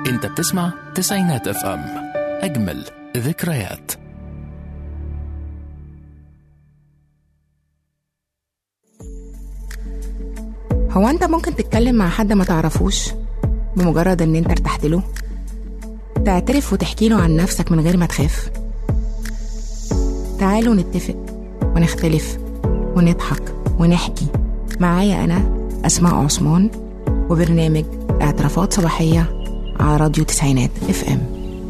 انت بتسمع تسعينات اف ام اجمل ذكريات هو انت ممكن تتكلم مع حد ما تعرفوش بمجرد ان انت ارتحت له تعترف وتحكي له عن نفسك من غير ما تخاف تعالوا نتفق ونختلف ونضحك ونحكي معايا انا اسماء عثمان وبرنامج اعترافات صباحيه على راديو تسعينات اف ام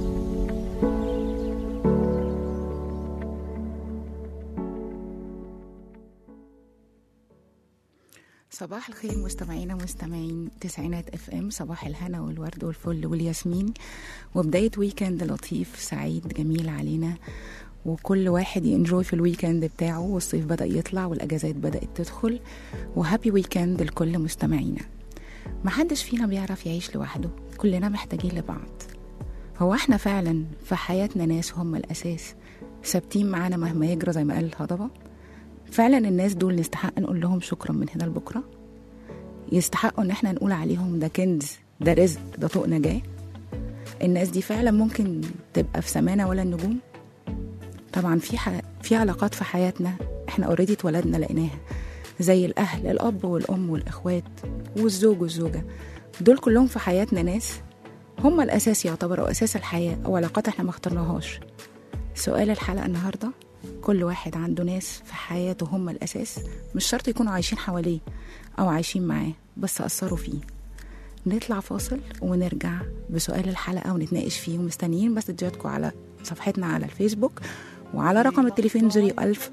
صباح الخير مستمعينا ومستمعين تسعينات اف ام صباح الهنا والورد والفل والياسمين وبدايه ويكند لطيف سعيد جميل علينا وكل واحد ينجوي في الويكند بتاعه والصيف بدا يطلع والاجازات بدات تدخل وهابي ويكند لكل مستمعينا محدش فينا بيعرف يعيش لوحده كلنا محتاجين لبعض هو احنا فعلا في حياتنا ناس هم الاساس ثابتين معانا مهما يجرى زي ما قال الهضبه فعلا الناس دول نستحق نقول لهم شكرا من هنا لبكره يستحقوا ان احنا نقول عليهم ده كنز ده رزق ده طوق نجاه الناس دي فعلا ممكن تبقى في سمانه ولا النجوم طبعا في ح... في علاقات في حياتنا احنا اوريدي اتولدنا لقيناها زي الاهل الاب والام والاخوات والزوج والزوجه دول كلهم في حياتنا ناس هم الاساس يعتبروا اساس الحياه او علاقات احنا ما اخترناهاش سؤال الحلقه النهارده كل واحد عنده ناس في حياته هم الأساس مش شرط يكونوا عايشين حواليه أو عايشين معاه بس أثروا فيه نطلع فاصل ونرجع بسؤال الحلقة ونتناقش فيه ومستنيين مسجاتكم على صفحتنا على الفيسبوك وعلى رقم التليفون 01000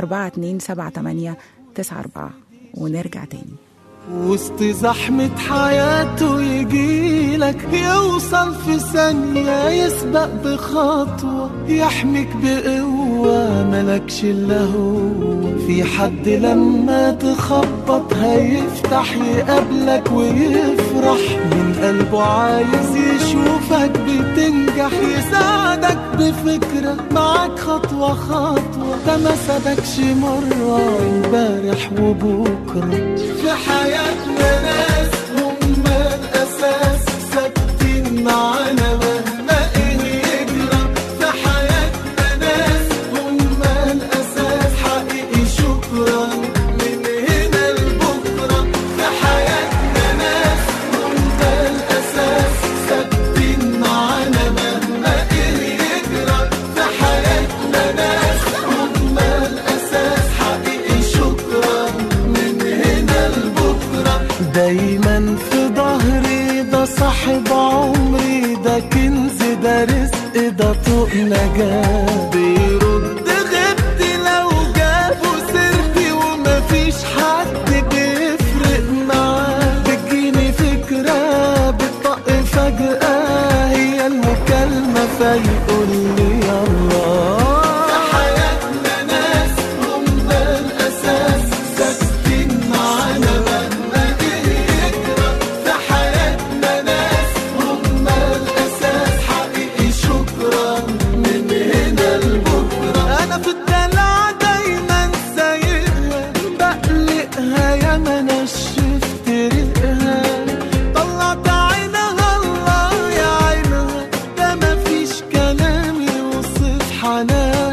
4278 94 ونرجع تاني وسط زحمة حياته يجيلك يوصل في ثانية يسبق بخطوة يحميك بقوة ملكش إلا هو في حد لما تخبط هيفتح يقابلك ويفرح من قلبه عايز يشوفك بتنجح يساعدك بفكرة معاك خطوة خطوة ده ما سابكش مرة امبارح وبكرة في حياتنا ناس هم الأساس ثابتين معانا مهما إيه يجرى في حياتنا ناس هم الأساس حقيقي شكرا من هنا لبكرة في حياتنا ناس هم الأساس ثابتين معانا مهما إيه يجرى في حياتنا ناس هم الأساس حقيقي شكرا من هنا لبكرة دايما في ظهري ده صاحب عمري ده كنز ده رزق ده طوق نجاة بيرد غبت لو جابوا سيرتي ومفيش حد بيفرق معاه بتجيني فكرة بتطق فجأة هي المكالمة فيقول لي يلا في حياتنا ناس هم الأساس ثابتين معانا مهما يجرى في حياتنا ناس هم الأساس حقيقي شكرا من هنا لبكرة أنا في الدلع دايما سايقها بقلقها يا ما نشفت ريقها طلعت عينها الله يا عينها ده مفيش كلام يوصف حنانها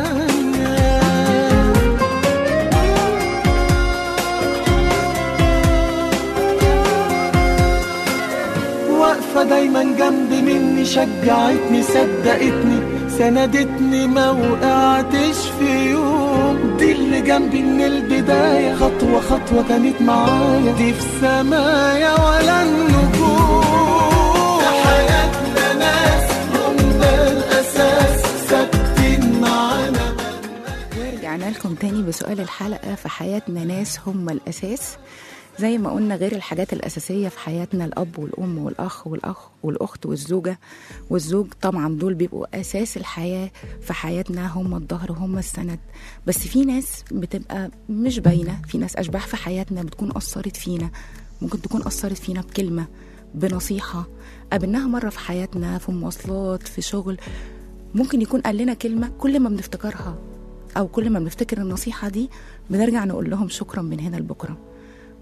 واقفة دايما جنب مني شجعتني صدقتني سندتني ما وقعتش في يوم دي اللي جنبي من البداية خطوة خطوة كانت معايا دي في سمايا ولا النجوم في حياتنا ناس هم الأساس ثابتين معانا ورجعنا لكم تاني بسؤال الحلقة في حياتنا ناس هم الأساس زي ما قلنا غير الحاجات الأساسية في حياتنا الأب والأم والأخ والأخ والأخت والزوجة والزوج طبعا دول بيبقوا أساس الحياة في حياتنا هم الظهر وهم السند بس في ناس بتبقى مش باينة في ناس أشباح في حياتنا بتكون أثرت فينا ممكن تكون أثرت فينا بكلمة بنصيحة قابلناها مرة في حياتنا في مواصلات في شغل ممكن يكون قال لنا كلمة كل ما بنفتكرها أو كل ما بنفتكر النصيحة دي بنرجع نقول لهم شكرا من هنا لبكرة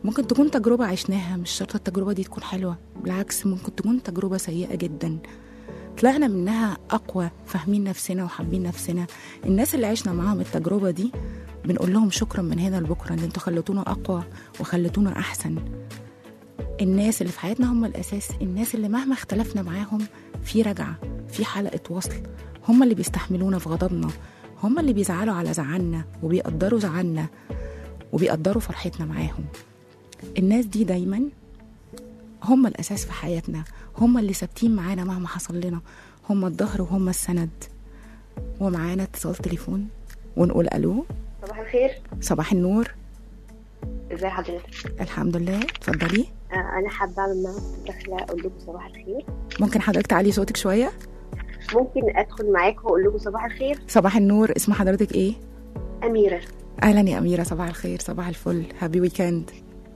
ممكن تكون تجربة عشناها مش شرط التجربة دي تكون حلوة بالعكس ممكن تكون تجربة سيئة جدا طلعنا منها أقوى فاهمين نفسنا وحابين نفسنا الناس اللي عشنا معاهم التجربة دي بنقول لهم شكرا من هنا لبكرة ان انتوا خلتونا أقوى وخلتونا أحسن الناس اللي في حياتنا هم الأساس الناس اللي مهما اختلفنا معاهم في رجعة في حلقة وصل هم اللي بيستحملونا في غضبنا هم اللي بيزعلوا على زعلنا وبيقدروا زعلنا وبيقدروا فرحتنا معاهم الناس دي دايما هم الأساس في حياتنا هم اللي ثابتين معانا مهما حصل لنا هم الظهر وهم السند ومعانا اتصال تليفون ونقول ألو صباح الخير صباح النور ازي حضرتك الحمد لله اتفضلي آه انا حابه اعمل معاكم داخله اقول لكم صباح الخير ممكن حضرتك تعلي صوتك شوية ممكن ادخل معاكم واقول لكم صباح الخير صباح النور اسم حضرتك ايه اميره اهلا يا اميره صباح الخير صباح الفل هابي ويكند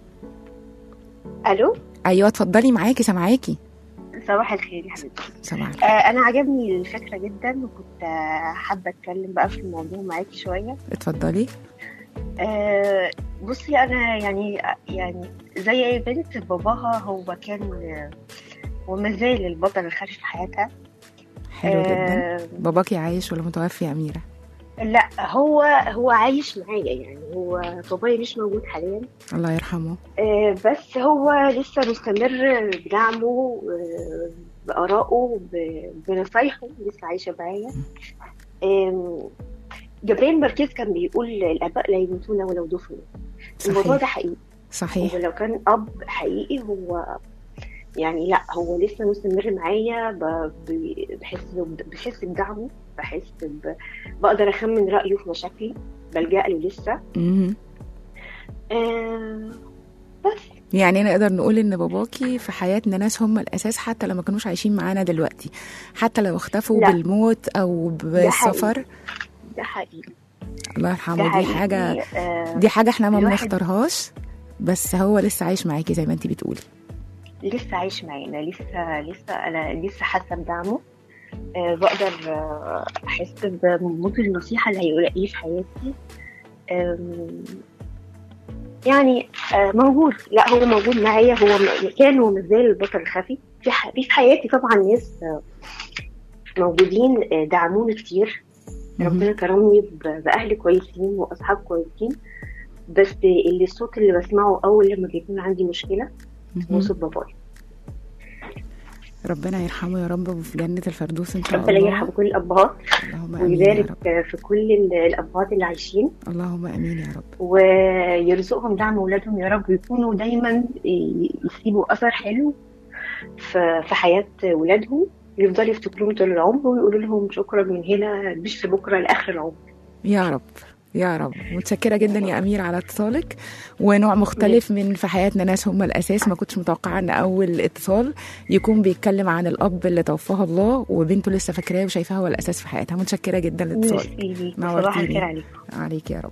الو ايوه اتفضلي معاكي سامعاكي صباح الخير يا حبيبتي صباح آه الخير انا عجبني الفكره جدا وكنت آه، حابه اتكلم بقى في الموضوع معاكي شويه اتفضلي آه بصي انا يعني يعني زي اي بنت باباها هو كان آه، وما زال البطل الخارج في حياتها حلو جدا آه باباكي عايش ولا متوفي يا اميره لا هو هو عايش معايا يعني هو بابايا مش موجود حاليا الله يرحمه آه، بس هو لسه مستمر بدعمه آه، بآرائه ب- بنصايحه لسه عايشة معايا آم، جبريل ماركيز كان بيقول الآباء لا يموتون ولو دفنوا الموضوع ده صحيح حقيقي صحيح هو لو كان أب حقيقي هو يعني لا هو لسه مستمر معايا ب- ب- بحس بحس بدعمه بحس ب... بقدر أخمن رأيه في مشاكلي بلجأ له لسه مهم. آه، بس يعني نقدر نقول ان باباكي في حياتنا ناس هم الاساس حتى لو ما كانوش عايشين معانا دلوقتي حتى لو اختفوا لا. بالموت او بالسفر ده حقيقي الله ده يرحمه دي حقيقي حاجه آه، دي حاجه احنا ما الواحد- بنختارهاش بس هو لسه عايش معاكي زي ما انت بتقولي لسه عايش معانا لسه لسه انا لسه حاسه بدعمه آه بقدر آه احس بممكن النصيحه اللي هيلاقيه في حياتي آم، يعني آه موجود لا هو موجود معايا هو م- كان وما زال البطل الخفي في ح- في في حياتي طبعا ناس آه، موجودين آه، دعموني كتير مهم. ربنا كرمني ب- باهل كويسين واصحاب كويسين بس اللي الصوت اللي بسمعه اول لما بيكون عندي مشكله هو مهم. صوت بابايا ربنا يرحمه يا رب وفي جنه الفردوس ان شاء ربنا الله يرحم كل الابهات اللهم امين يا ويبارك رب في كل ال- الابهات اللي عايشين اللهم امين يا رب ويرزقهم دعم اولادهم يا رب ويكونوا دايما ي- يسيبوا اثر حلو في في حياه ولادهم يفضلوا يفتكروهم طول العمر ويقولوا لهم شكرا من هنا مش في بكره لاخر العمر يا رب يا رب متشكرة جدا يا أمير على اتصالك ونوع مختلف من في حياتنا ناس هم الأساس ما كنتش متوقعة أن أول اتصال يكون بيتكلم عن الأب اللي توفاه الله وبنته لسه فاكراه وشايفاه هو الأساس في حياتها متشكرة جدا لاتصالك ميرسي ليك. نورتيني. صباح الخير عليكم عليك يا رب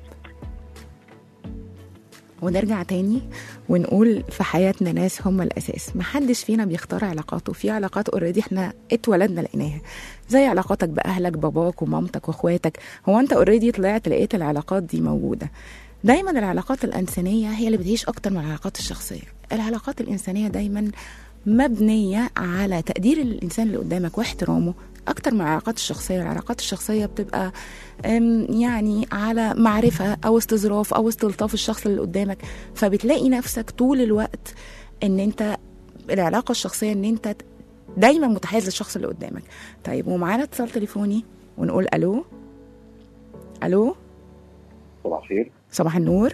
ونرجع تاني ونقول في حياتنا ناس هم الاساس محدش فينا بيختار علاقاته في علاقات اوريدي احنا اتولدنا لقيناها زي علاقاتك باهلك باباك ومامتك واخواتك هو انت اوريدي طلعت لقيت العلاقات دي موجوده دايما العلاقات الانسانيه هي اللي بتعيش اكتر من العلاقات الشخصيه العلاقات الانسانيه دايما مبنيه على تقدير الانسان اللي قدامك واحترامه اكتر من العلاقات الشخصيه العلاقات الشخصيه بتبقى أم، يعني على معرفه او استظراف او استلطاف الشخص اللي قدامك فبتلاقي نفسك طول الوقت ان انت العلاقه الشخصيه ان انت دايما متحيز للشخص اللي قدامك طيب ومعانا اتصال تليفوني ونقول الو الو صباح الخير صباح النور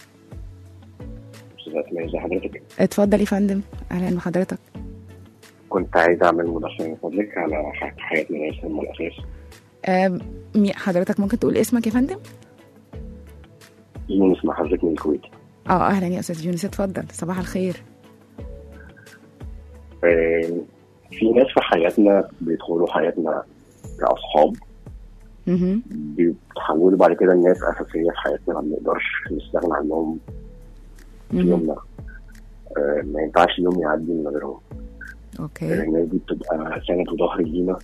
استاذ اسماء ازي حضرتك اتفضل يا فندم اهلا بحضرتك كنت عايز اعمل مداخله من فضلك على حياة حياتنا ناس هم الاساس أم، مي- حضرتك ممكن تقول اسمك يا فندم يونس مع حضرتك من الكويت اه اهلا يا استاذ يونس اتفضل صباح الخير آه، في ناس في حياتنا بيدخلوا حياتنا كاصحاب مهم. بيتحولوا بعد كده لناس اساسيه في حياتنا ما بنقدرش نستغنى عنهم في مهم. يومنا آه، ما ينفعش يوم يعدي من غيرهم اوكي الناس دي بتبقى سند وظهر لينا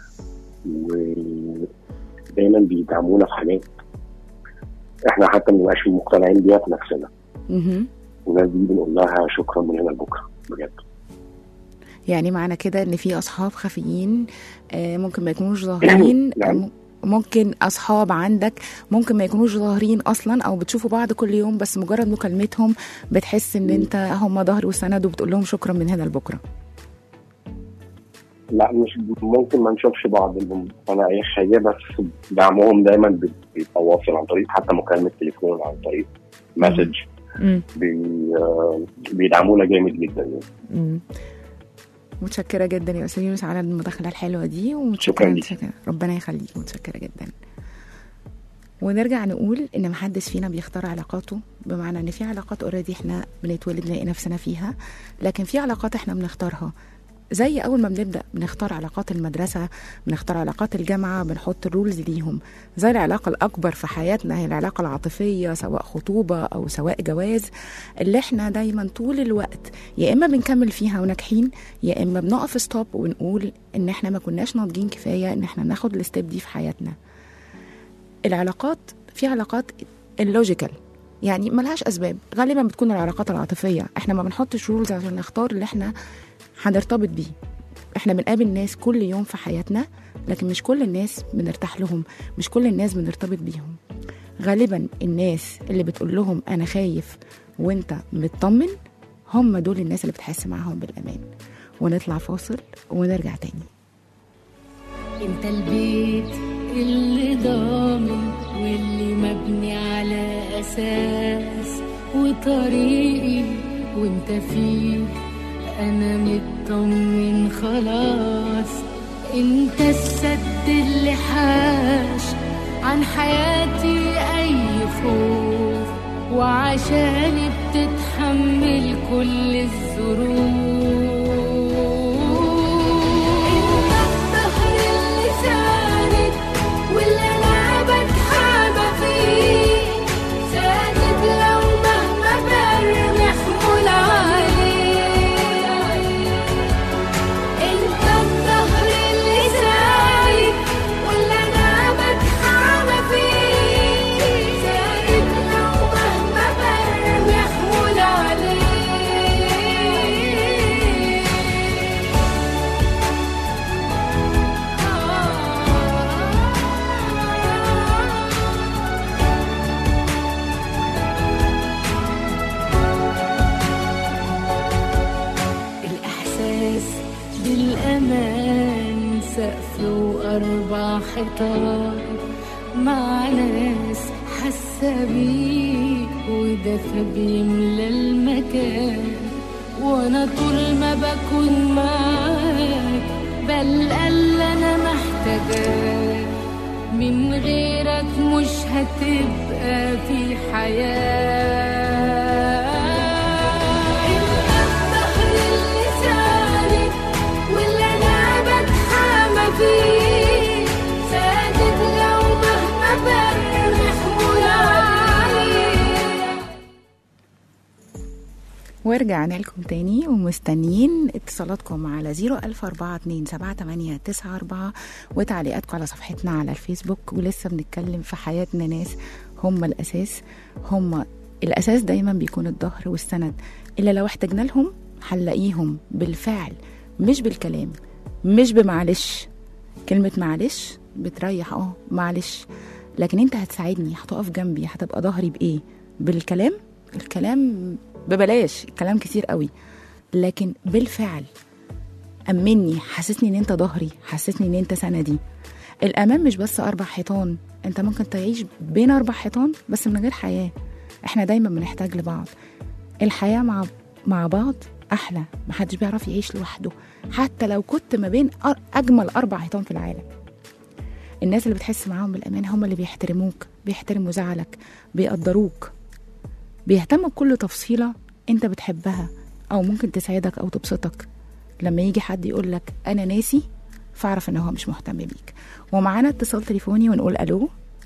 ودايما بيدعمونا في حاجات احنا حتى ما بنبقاش مقتنعين بيها في نفسنا مهم. الناس دي بنقول لها شكرا من هنا لبكره بجد يعني معنى كده ان في اصحاب خفيين آه، ممكن ما يكونوش ظاهرين نعم. آه، ممكن اصحاب عندك ممكن ما يكونوش ظاهرين اصلا او بتشوفوا بعض كل يوم بس مجرد مكالمتهم بتحس ان انت هم ظهر وسند وبتقول لهم شكرا من هنا لبكره لا مش ممكن ما نشوفش بعض انا اي حاجه بس دعمهم دايما بي- بيبقى واصل عن طريق حتى مكالمه تليفون عن طريق مسج مم. بي آه، بيدعمونا جامد جدا يعني مم. متشكرة جدا يا أستاذ يونس على المداخلة الحلوة دي شكراً ومتشكرة ليك. متشكرة ربنا يخليك متشكرة جدا ونرجع نقول ان محدش فينا بيختار علاقاته بمعنى ان في علاقات اوريدي احنا بنتولد نلاقي نفسنا فيها لكن في علاقات احنا بنختارها زي اول ما بنبدا بنختار علاقات المدرسه بنختار علاقات الجامعه بنحط الرولز ليهم زي العلاقه الاكبر في حياتنا هي العلاقه العاطفيه سواء خطوبه او سواء جواز اللي احنا دايما طول الوقت يا اما بنكمل فيها وناجحين يا اما بنقف ستوب ونقول ان احنا ما كناش ناضجين كفايه ان احنا ناخد الستيب دي في حياتنا العلاقات في علاقات اللوجيكال يعني ملهاش اسباب غالبا بتكون العلاقات العاطفيه احنا ما بنحطش رولز عشان نختار اللي احنا هنرتبط بيه احنا بنقابل ناس كل يوم في حياتنا لكن مش كل الناس بنرتاح لهم مش كل الناس بنرتبط بيهم غالبا الناس اللي بتقول لهم انا خايف وانت مطمن هم دول الناس اللي بتحس معاهم بالامان ونطلع فاصل ونرجع تاني انت البيت اللي ضامن واللي مبني على اساس وطريقي وانت فيه انا مطمن خلاص انت السد اللي حاش عن حياتي اي خوف وعشاني بتتحمل كل الظروف انت الظهر اللي ساند واللي انا بتحامى فيه ساند لو مهما برمي حمول عليه انت الظهر اللي ساند واللي انا بتحامى فيه ساند لو مهما برمي حمول عليه الإحساس بالأمان سقف وأربع حيطان مع ناس حاسة بيك ودفى بيملى المكان وأنا طول ما بكون معاك بلقى اللي أنا محتاجاه من غيرك مش هتبقى في حياة انت الظهر اللي ساند واللي انا بتحامى فيه ساند لو مهما برمي حمول عليه ورجعنا لكم تاني ومستنيين اتصالاتكم على 004278994 وتعليقاتكم على صفحتنا على الفيسبوك ولسه بنتكلم في حياتنا ناس هم الأساس هم الأساس دايما بيكون الظهر والسند إلا لو احتاجنا لهم هنلاقيهم بالفعل مش بالكلام مش بمعلش كلمة معلش بتريح اه معلش لكن انت هتساعدني هتقف جنبي هتبقى ظهري بايه بالكلام الكلام ببلاش الكلام كتير قوي لكن بالفعل أمني حسسني ان انت ظهري حسسني ان انت سندي الامان مش بس اربع حيطان انت ممكن تعيش بين اربع حيطان بس من غير حياه احنا دايما بنحتاج لبعض الحياه مع مع بعض احلى محدش بيعرف يعيش لوحده حتى لو كنت ما بين أر- اجمل اربع حيطان في العالم الناس اللي بتحس معاهم بالامان هم اللي بيحترموك بيحترموا زعلك بيقدروك بيهتموا بكل تفصيله انت بتحبها او ممكن تسعدك او تبسطك لما يجي حد يقول لك انا ناسي فاعرف ان هو مش مهتم بيك ومعانا اتصال تليفوني ونقول الو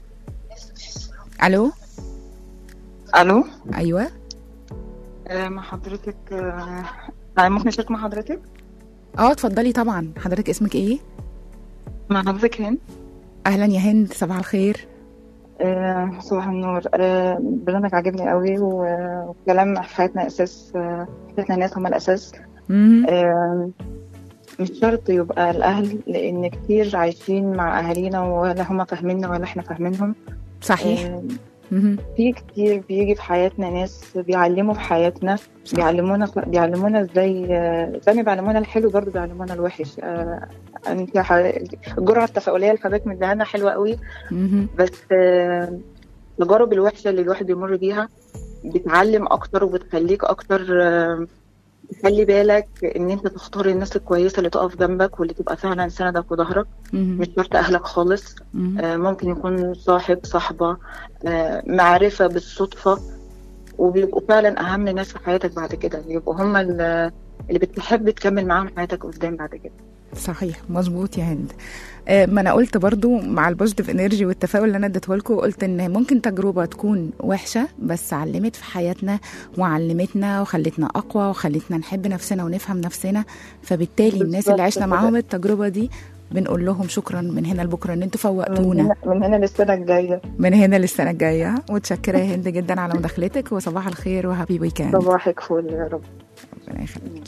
الو الو ايوه آه، مع حضرتك آه، آه، ممكن اشارك مع حضرتك اه اتفضلي طبعا حضرتك اسمك ايه مع حضرتك هند اهلا يا هند صباح الخير آه، صباح النور آه، برنامج عجبني قوي و- وكلام في حياتنا اساس آه، حياتنا الناس هم الاساس مهم. آه، مش شرط يبقى الاهل لان كتير عايشين مع اهالينا ولا هم فاهميننا ولا احنا فاهمينهم صحيح آه، مهم. في كتير بيجي في حياتنا ناس بيعلموا في حياتنا بيعلمونا بيعلمونا ازاي آه، زي ما بيعلمونا الحلو برضه بيعلمونا الوحش آه، انت ح- الجرعه التفاؤليه اللي حضرتك مديها لنا حلوه قوي مهم. بس آه، التجارب الوحشه اللي الواحد بيمر بيها بتعلم اكتر وبتخليك اكتر آه، تخلي بالك ان انت تختار الناس الكويسه اللي تقف جنبك واللي تبقى فعلا سندك وظهرك مهم. مش شرط اهلك خالص مهم. آه، ممكن يكون صاحب صاحبة آه، معرفة بالصدفة وبيبقوا فعلا أهم ناس في حياتك بعد كده بيبقوا هم ال- اللي بتحب تكمل معاهم حياتك قدام بعد كده صحيح مظبوط يا هند آه، ما انا قلت برضو مع البوزيتيف انرجي والتفاؤل اللي انا اديته لكم قلت ان ممكن تجربه تكون وحشه بس علمت في حياتنا وعلمتنا وخلتنا اقوى وخلتنا نحب نفسنا ونفهم نفسنا فبالتالي الناس بالظبط اللي عشنا كده. معاهم التجربه دي بنقول لهم شكرا من هنا لبكره ان انتوا من فوقتونا هنا, من هنا للسنة الجاية من هنا للسنه الجايه متشكره يا هند جدا على مداخلتك وصباح الخير وهابي ويكند صباحك فل يا رب ربنا يخليك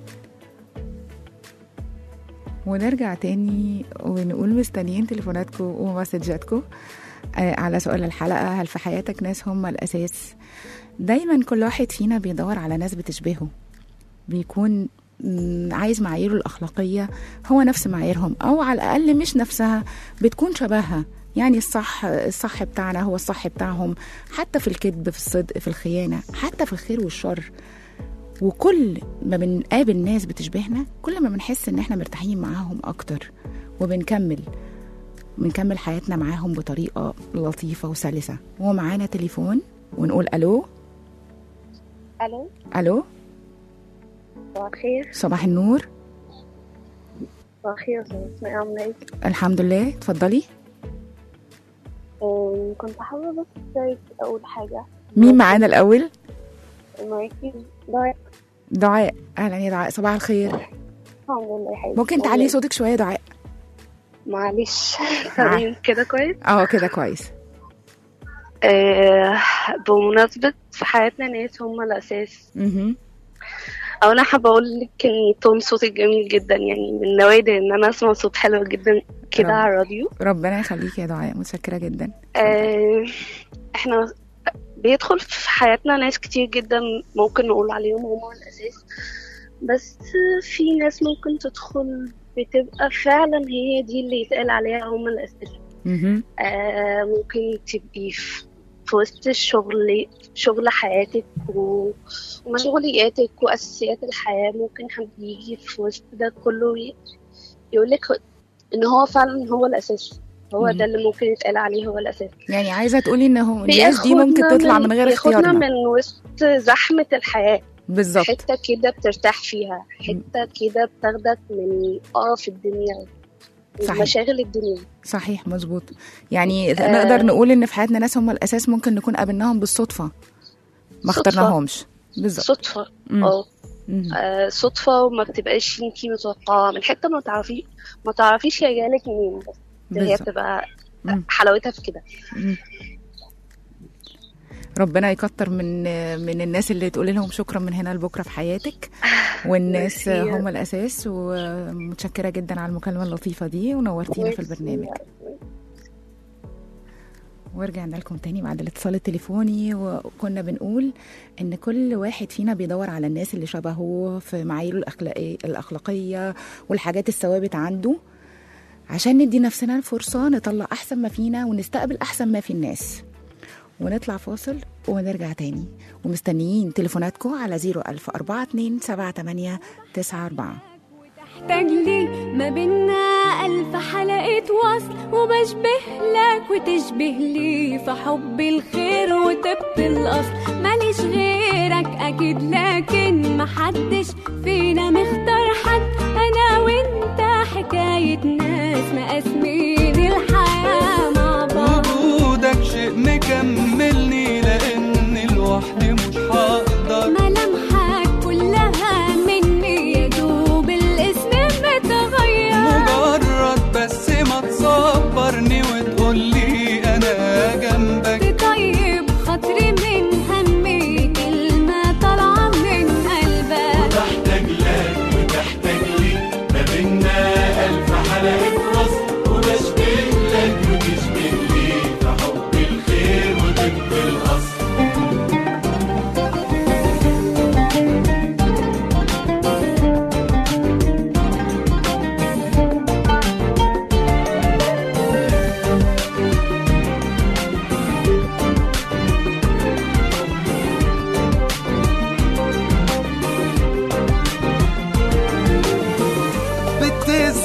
ونرجع تاني ونقول مستنيين تليفوناتكم ومسجاتكم آه على سؤال الحلقة هل في حياتك ناس هم الأساس دايما كل واحد فينا بيدور على ناس بتشبهه بيكون مم، عايز معاييره الأخلاقية هو نفس معاييرهم أو على الأقل مش نفسها بتكون شبهها يعني الصح الصح بتاعنا هو الصح بتاعهم حتى في الكذب في الصدق في الخيانة حتى في الخير والشر وكل ما بنقابل ناس بتشبهنا كل ما بنحس ان احنا مرتاحين معاهم اكتر وبنكمل بنكمل حياتنا معاهم بطريقة لطيفة وسلسة ومعانا تليفون ونقول الو الو الو صباح الخير صباح النور صباح الخير استاذ اسماء عامله ايه الحمد لله اتفضلي أم، كنت حابه بس اقول حاجه مين معانا الاول معاكي ضايع دعاء اهلا يا دعاء صباح الخير الحمد لله يا حبيبتي ممكن تعلي صوتك شوية يا دعاء معلش تمام كده كويس اه كده كويس آه، بمناسبة في حياتنا ناس هم الأساس مهم. أو أنا حابة أقول لك إن تون صوتك جميل جدا يعني من نوادر إن أنا أسمع صوت حلو جدا كده رب. على الراديو ربنا يخليك يا دعاء متشكرة جدا آه، إحنا بيدخل في حياتنا ناس كتير جدا ممكن نقول عليهم هم الأساس بس في ناس ممكن تدخل بتبقى فعلا هي دي اللي يتقال عليها هم الأساس مهم. آه، ممكن تبقي في في وسط الشغل شغل حياتك و- ومشغولياتك وأساسيات الحياة ممكن حد يجي في وسط ده كله يقول لك إن هو فعلا هو الأساس هو مم. ده اللي ممكن يتقال عليه هو الأساس يعني عايزة تقولي ان هو الناس دي ممكن بياخدنا تطلع من غير بياخدنا اختيارنا من وسط زحمة الحياة بالظبط حتة كده بترتاح فيها حتة كده بتاخدك من قرف الدنيا صحيح. مشاغل الدنيا صحيح مظبوط يعني آه. نقدر نقول ان في حياتنا ناس هم الاساس ممكن نكون قابلناهم بالصدفه ما صدفة. اخترناهمش بالظبط صدفة مم. اه مم. آه، صدفة وما بتبقاش انتي متوقعة من حتة ما تعرفي ما تعرفيش هي جايلك منين بس هي بالظبط. بتبقى مم. حلاوتها في كده مم. ربنا يكتر من من الناس اللي تقول لهم شكرا من هنا لبكره في حياتك والناس ميرسي. هم الاساس ومتشكره جدا على المكالمه اللطيفه دي ونورتينا في البرنامج ورجعنا لكم تاني بعد الاتصال التليفوني وكنا بنقول ان كل واحد فينا بيدور على الناس اللي شبهه في معاييره الأخلاقية, الاخلاقيه والحاجات الثوابت عنده عشان ندي نفسنا الفرصه نطلع احسن ما فينا ونستقبل احسن ما في الناس ونطلع فاصل ونرجع تاني ومستنيين تليفوناتكم على 01042 78 94 تحتاج لي ما بينا ألف حلقة وصل وبشبه لك وتشبه لي في حب الخير وطب الأصل ماليش غيرك أكيد لكن محدش فينا مختار حد أنا وأنت حكاية ناس مقاسمين الحياة مع بعض وجودك شيء مكملني لان لوحدي مش هقدر ملامحك كلها مني يا دوب الاسم متغير مجرد بس ما تصبرني وتقولي انا جنبك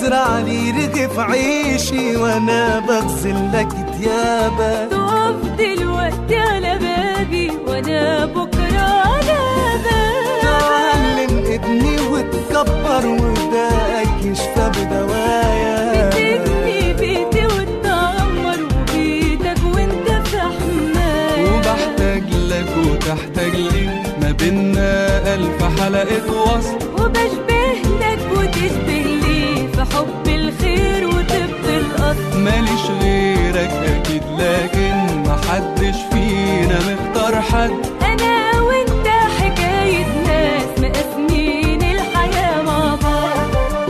تزرع لي رغف عيشي وانا بغسل لك ديابه تقف دلوقتي على بابي وانا بكره على بابك تعلم ابني وتكبر وداك يشفى بدوايا بتبني بيتي وتعمر وبيتك وانت في حماية وبحتاج لك وتحتاج لي ما بينا ألف حلقة وصل وبشبه لك وتشبه لي في حب الخير وطب الأصل ماليش غيرك أكيد لكن محدش فينا مختار حد أنا وأنت حكاية ناس مقسمين الحياة مع بعض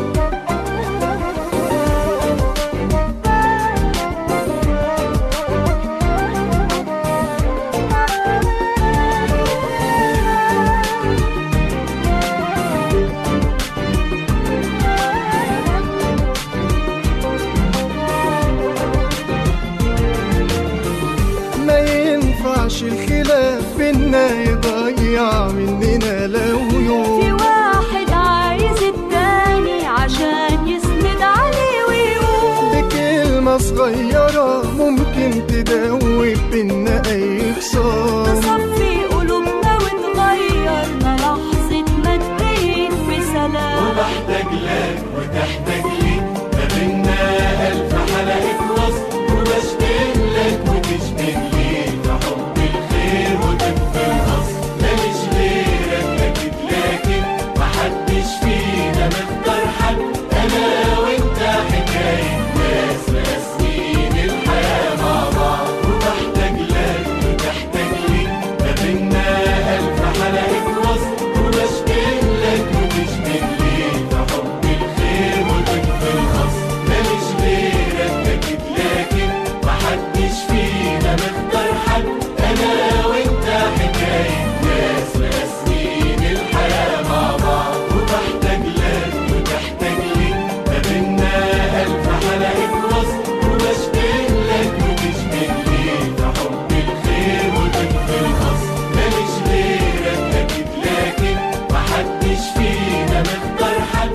ما ينفعش الخلاف بينا يضيع مننا لو في يوم واحد عايز التاني عشان يسند عليه ويقول دي كلمة صغيرة ممكن تدوب بينا أي خصام تصفي قلوبنا وتغيرنا لحظة ما تبين بسلام وبحتاج لك وتحتاج لي ما بينا ألف حلقة وصل وبشبه لك وتشبه لي في حب الخير وطب الأصل ماليش غيرك أكيد لكن محدش فينا مختار حد أنا وأنت حكاية ناس راسمين الحياة مع بعض وبحتاج لك وتحتاج لي ما بينا ألف حلقة وصل وبشبه لك وتشبه لي في حب الخير وطب الأصل ماليش غيرك أكيد لكن محدش فينا مختار حد أنا وأنت حكاية ناس راسمين الحياة مع بعض وبحتاج لك وتحتاج لي ما بينا ألف حلقة وصل وبشبه لك وتشبه لي في حب الخير وطب الأصل ماليش غيرك أكيد لكن محدش فينا مختار حد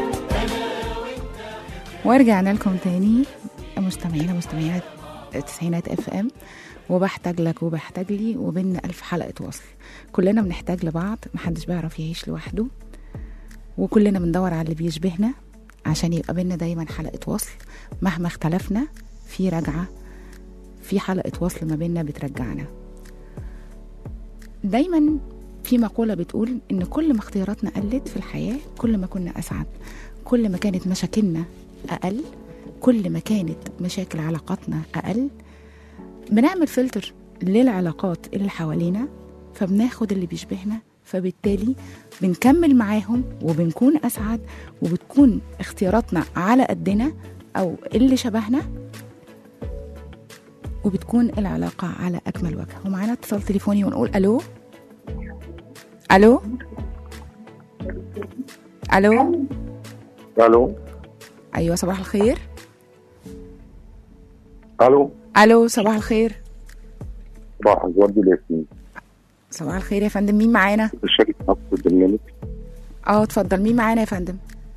ورجعنا لكم تاني مستمعينا مستمعيات تسعينات اف ام وبحتاج لك وبحتاج لي وبيننا ألف حلقة وصل كلنا بنحتاج لبعض محدش بيعرف يعيش لوحده وكلنا بندور على اللي بيشبهنا عشان يبقى بينا دايما حلقة وصل مهما اختلفنا في رجعة في حلقة وصل ما بيننا بترجعنا دايما في مقولة بتقول إن كل ما اختياراتنا قلت في الحياة كل ما كنا أسعد كل ما كانت مشاكلنا أقل كل ما كانت مشاكل علاقاتنا أقل بنعمل فلتر للعلاقات اللي حوالينا فبناخد اللي بيشبهنا فبالتالي بنكمل معاهم وبنكون أسعد وبتكون اختياراتنا على قدنا أو اللي شبهنا وبتكون العلاقة على أكمل وجه ومعانا اتصال تليفوني ونقول ألو ألو ألو الو أيوة صباح الخير الو ألو صباح الخير صباح الورد الياسمين صباح الخير يا فندم مين معانا الشركة نفس البرنامج اه اتفضل مين معانا يا فندم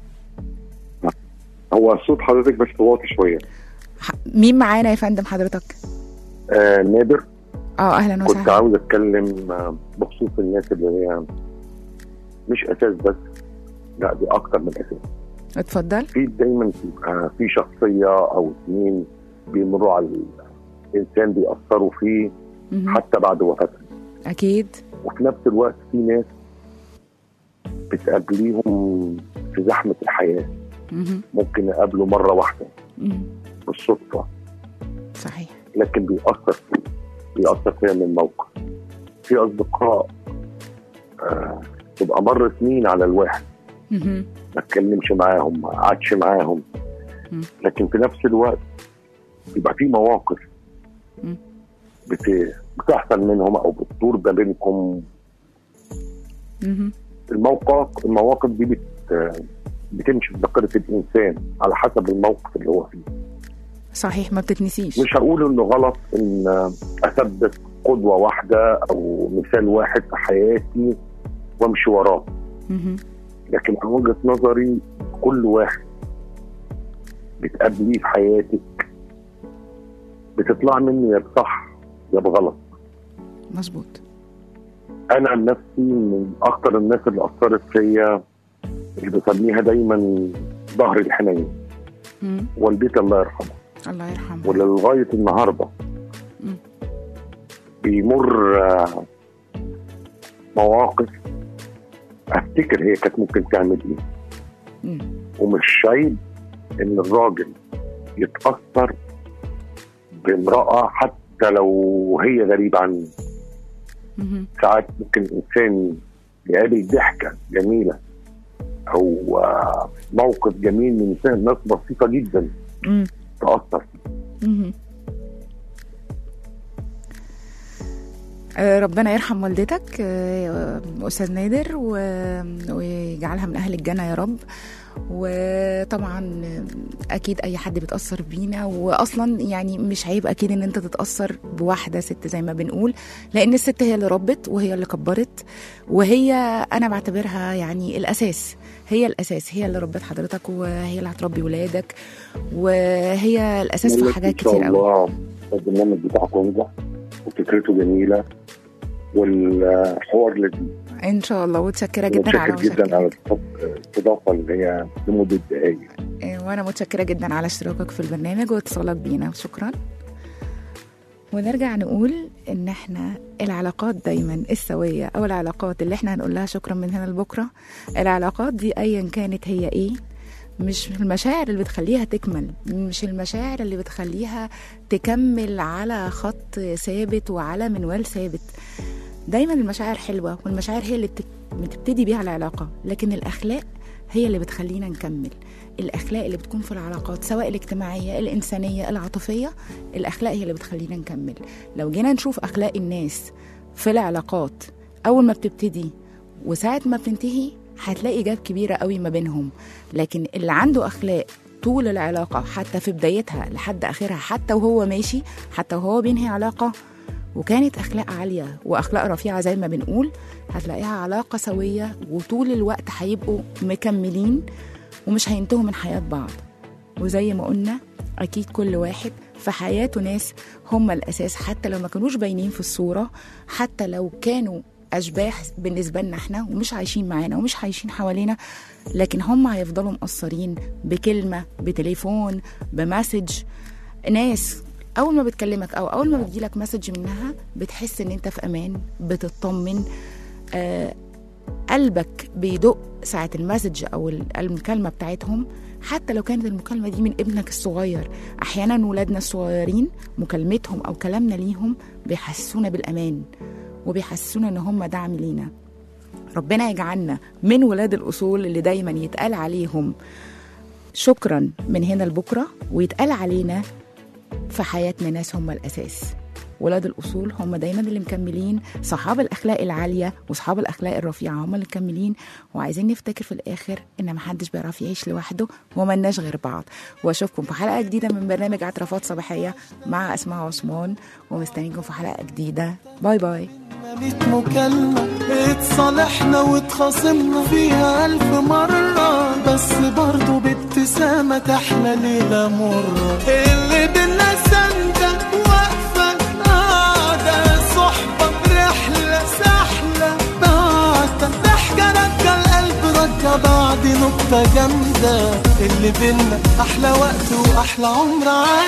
هو صوت حضرتك بس واطي شويه ح- مين معانا يا فندم حضرتك آه نادر اه اهلا كنت وسهلا عاوز اتكلم آه، بخصوص الناس اللي هي مش اساس بس لا دي اكتر من اساس اتفضل في دايما بيبقى في شخصيه او اثنين بيمروا على الانسان بيأثروا فيه مهم. حتى بعد وفاته اكيد وفي نفس الوقت في ناس بتقابليهم في زحمه الحياه مهم. ممكن يقابلوا مره واحده مهم. بالصدفه صحيح لكن بيأثر فيه بيأثر فيها من موقف في أصدقاء آه تبقى مر سنين على الواحد مهم. ما اتكلمش معاهم ما قعدش معاهم مم. لكن في نفس الوقت يبقى في مواقف مم. بت... بتحصل منهم او بتدور ما بينكم مهم. الموقف المواقف دي بت... بتمشي في ذاكره الانسان على حسب الموقف اللي هو فيه صحيح ما بتتنسيش مش هقول انه غلط ان اثبت قدوه واحده او مثال واحد في حياتي وامشي وراه مهم. لكن من وجهه نظري كل واحد بتقابليه في حياتك بتطلع منه يا بصح يا بغلط مظبوط انا عن نفسي من اكتر الناس اللي اثرت فيا اللي بسميها دايما ظهر الحنين مم. والدتي الله يرحمها الله يرحمه واللي لغايه النهارده مم. بيمر آه، مواقف افتكر هي كانت ممكن تعمل ايه مم. ومش عيب ان الراجل يتاثر بامراه حتى لو هي غريبه عنه مهم. ساعات ممكن انسان يقابل ضحكه جميله او آه، موقف جميل من انسان ناس بسيطه جدا مم. تاثر مهم. آه، ربنا يرحم والدتك آه، استاذ نادر و- ويجعلها من اهل الجنه يا رب وطبعا اكيد اي حد بيتاثر بينا واصلا يعني مش عيب اكيد ان انت تتاثر بواحده ست زي ما بنقول لان الست هي اللي ربت وهي اللي كبرت وهي انا بعتبرها يعني الاساس هي الاساس هي اللي ربت حضرتك وهي اللي هتربي ولادك وهي الاساس في حاجات ان شاء كتير قوي الله البرنامج بتاعكم ينجح وفكرته جميله والحوار لذيذ ان شاء الله متشكره جدا على متشكر جدا على مشاركتك الاستضافه اللي هي لمده دقائق إيه، وانا متشكره جدا على اشتراكك في البرنامج واتصالك بينا شكرا ونرجع نقول ان احنا العلاقات دايما السويه او العلاقات اللي احنا هنقول لها شكرا من هنا لبكره العلاقات دي ايا كانت هي ايه مش المشاعر اللي بتخليها تكمل مش المشاعر اللي بتخليها تكمل على خط ثابت وعلى منوال ثابت دايما المشاعر حلوه والمشاعر هي اللي بت- بتبتدي بيها العلاقه لكن الاخلاق هي اللي بتخلينا نكمل الاخلاق اللي بتكون في العلاقات سواء الاجتماعيه الانسانيه العاطفيه الاخلاق هي اللي بتخلينا نكمل لو جينا نشوف اخلاق الناس في العلاقات اول ما بتبتدي وساعه ما بتنتهي هتلاقي جاب كبيره قوي ما بينهم لكن اللي عنده اخلاق طول العلاقه حتى في بدايتها لحد اخرها حتى وهو ماشي حتى وهو بينهي علاقه وكانت اخلاق عاليه واخلاق رفيعه زي ما بنقول هتلاقيها علاقه سويه وطول الوقت هيبقوا مكملين ومش هينتهوا من حياه بعض وزي ما قلنا اكيد كل واحد في حياته ناس هم الاساس حتى لو ما كانوش باينين في الصوره حتى لو كانوا اشباح بالنسبه لنا احنا ومش عايشين معانا ومش عايشين حوالينا لكن هم هيفضلوا مقصرين بكلمه بتليفون بمسج ناس اول ما بتكلمك او اول ما بتجيلك مسج منها بتحس ان انت في امان بتطمن آه قلبك بيدق ساعة المسج أو ال- المكالمة بتاعتهم حتى لو كانت المكالمة دي من ابنك الصغير أحيانا ولادنا الصغيرين مكالمتهم أو كلامنا ليهم بيحسسونا بالأمان وبيحسسونا إن هم دعم لينا ربنا يجعلنا من ولاد الأصول اللي دايما يتقال عليهم شكرا من هنا لبكرة ويتقال علينا في حياتنا ناس هم الأساس ولاد الأصول هم دايما اللي مكملين صحاب الأخلاق العالية وصحاب الأخلاق الرفيعة هم اللي مكملين وعايزين نفتكر في الآخر إن محدش بيعرف يعيش لوحده وملناش غير بعض وأشوفكم في حلقة جديدة من برنامج اعترافات صباحية مع أسماء عثمان ومستنيكم في حلقة جديدة باي باي ميت مكالمة اتصالحنا واتخاصمنا فيها ألف مرة بس برضو بابتسامة تحلى ليلة مرة اللي بينا سندة واقفة قاعدة صحبة برحلة سحلة بعدة ضحكة رجع القلب رجع بعد نقطة جامدة اللي بينا أحلى وقت وأحلى عمر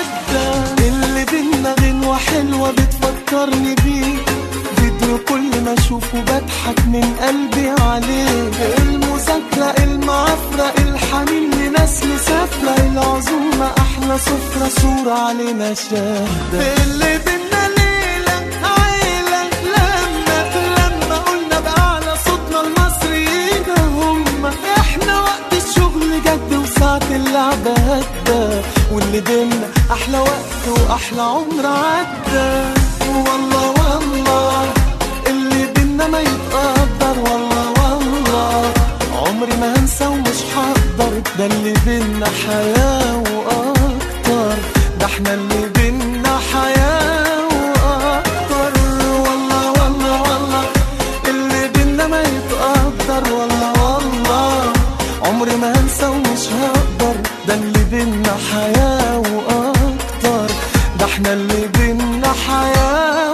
عدى اللي بينا غنوة حلوة بتفكرني بيك فيديو كل ما اشوفه بضحك من قلبي عليه المذاكرة المعافرة الحنين لناس مسافرة العزومة أحلى سفرة صورة علينا شاهدة اللي بينا ليلة عيلة لما لما قلنا بأعلى صوتنا المصريين هم احنا وقت الشغل جد وساعة اللعبة هدى واللي بينا أحلى وقت وأحلى عمر عدى والله والله اللي بينا ما يتقدر والله والله عمري ما هنسى ومش هقدر ده اللي بينا حياة وأكتر ده احنا اللي بينا حياة وأكتر والله والله والله اللي بينا ما يتقدر والله والله عمري ما هنسى ومش هقدر ده اللي بينا حياة ده احنا اللي بينا حياة